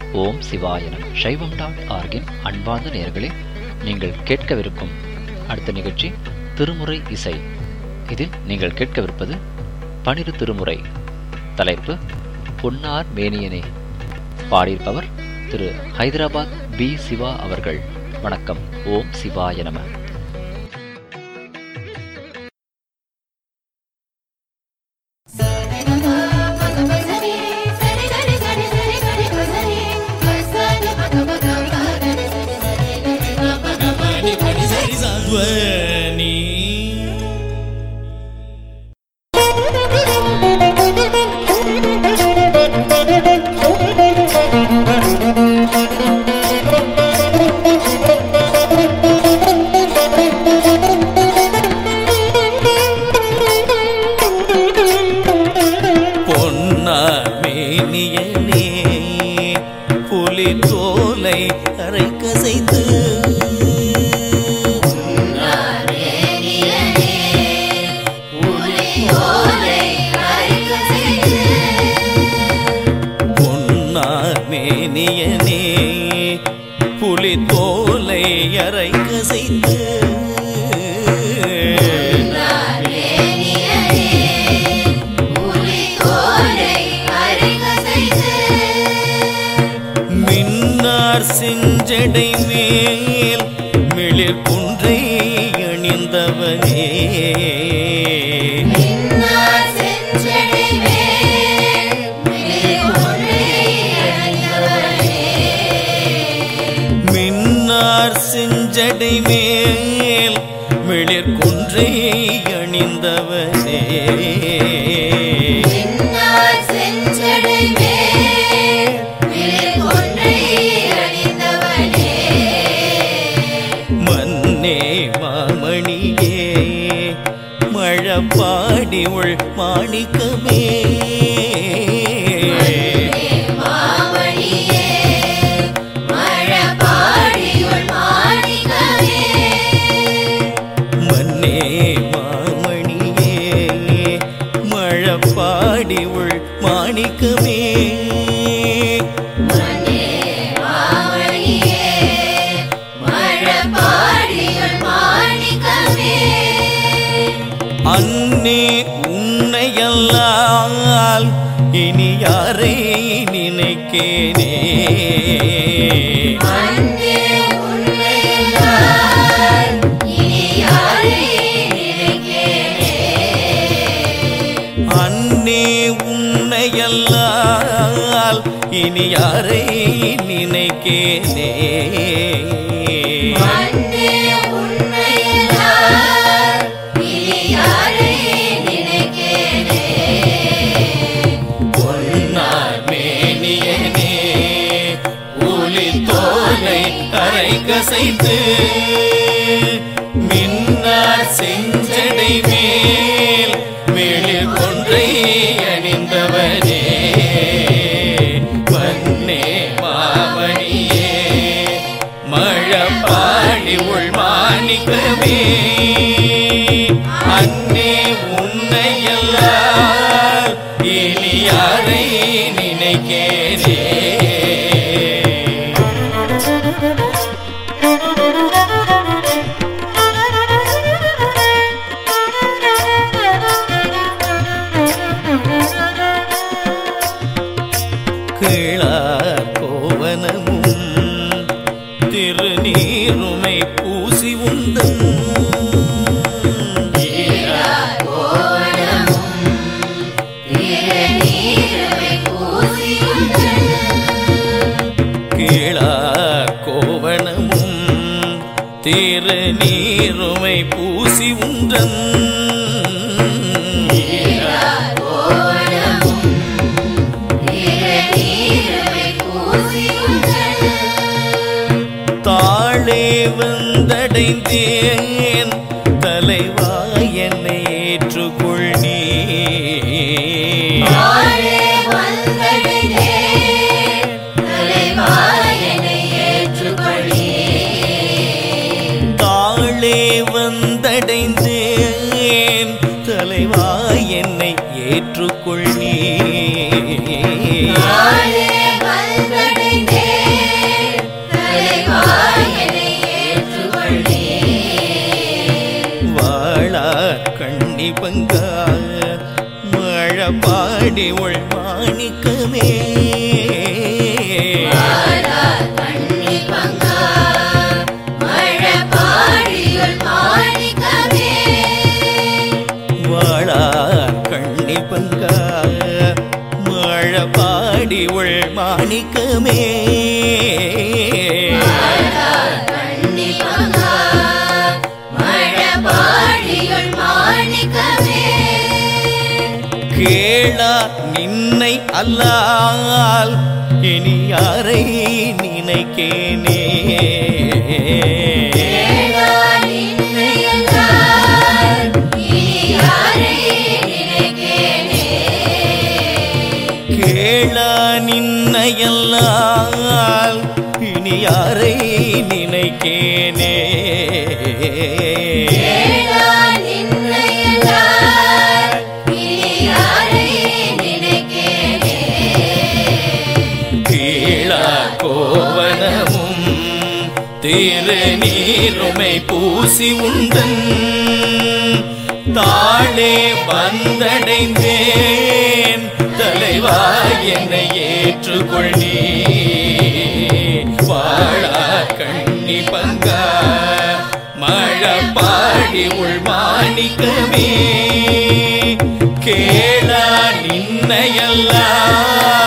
ஓம் சிவாய நம சைவம் டாட் ஆர்கின் அன்பார்ந்த நேயர்களே நீங்கள் கேட்கவிருக்கும் அடுத்த நிகழ்ச்சி திருமுறை இசை இதில் நீங்கள் கேட்கவிருப்பது பனிரு திருமுறை தலைப்பு பொன்னார் மேனியனே பாடியிருப்பவர் திரு ஹைதராபாத் பி சிவா அவர்கள் வணக்கம் ஓம் சிவாய நம ಧ್ವನಿ பொன்னார் மேனியனே புலி தோலை அரை கசைத்து பொன்னார் மேனியனே புலி தோலை அரை கசைத்து மின்னார் செஞ்சடை மேல் மிளிர் குன்றை அணிந்தவனே மின்னார் செஞ்சடை மேல் மிளிர் குன்றை அணிந்தவனே மன்னே மாமணியே மழப்பாடி உள் மாணிக்கமே மன்னே மாமணியே மழப்பாடி உள் மாணிக்கமே அன்னே உன்னையல்லால் இனி யாரை நினைக்கேனே அன்னே உன்னையல்லால் இனி யாரை நினைக்கேனே பொன்னார் மேனியனே ஊலி தோலை அரை கசைத்து மின்னார் செஞ்சடை மேல் வெளிர் கொன்றை அணிந்தவனே மன்னே மாமணியே மழப்பாடி உள் மாணிக்கமே அன்னே உன்னையல்லால் இனி யாரை நினைக்கேனே கீழார் கோவனமும் திருநீருமை பூசி உந்தம் கீழார் கோவணமும் திருநீருமை பூசி உந்தன் தாழே வந்தடைந்தேன் தலைவா என்னை ஏற்றுக்கொள் நீ தாழே வந்தடைந்தேன் தலைவா என்னை ஏற்றுக்கொள் நீ நாளே வந்தடைந்தே பங்கா மழபாடி உள் மாணிக்கமே கண்ணி பங்கா மழை பாடியுள் மாணிக்கமே வாழா கண்ணி பங்கா மழபாடி உள் மாணிக்கமே கண்ணி பங்கா மழை பாடியுள் மாணிக்கமே கேளா நின்னை அல்லால் இனி யாரை நினைக்கேனே கேளா நின்னை அல்லால் இனி யாரை நினைக்கேனே கேளா நின்னையல்லால் இனி யாரை நினைக்கேனே கேளா நின்னை அல்லால் இனி யாரை நினைக்கேனே கீழா கோவனமும் திரு நீருமை பூசி உந்தன் தாளே வந்தடைந்தேன் தலைவா என்னை ஏற்றுக்கொள் நீ வாழா கண்ணி பங்கா மழை பாடி உள் மாணிக்கமே கேளா நின்னையல்லா